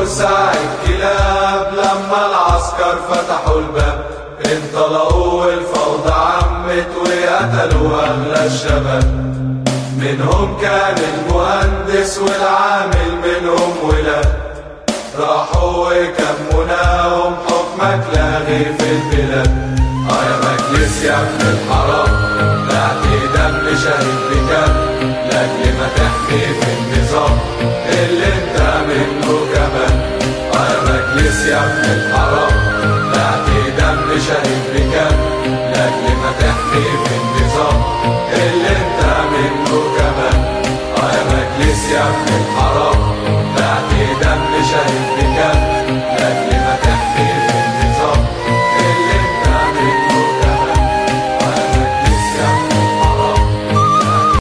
بورسعيد كلاب لما العسكر فتحوا الباب انطلقوا والفوضى عمت وقتلوا أغلى الشباب منهم كان المهندس والعامل منهم ولاد راحوا وكموناهم حكمك لاغي في البلاد اه يا مجلس يا ابن الحرام بعت دم شهيد بكام لاجل ما تحمي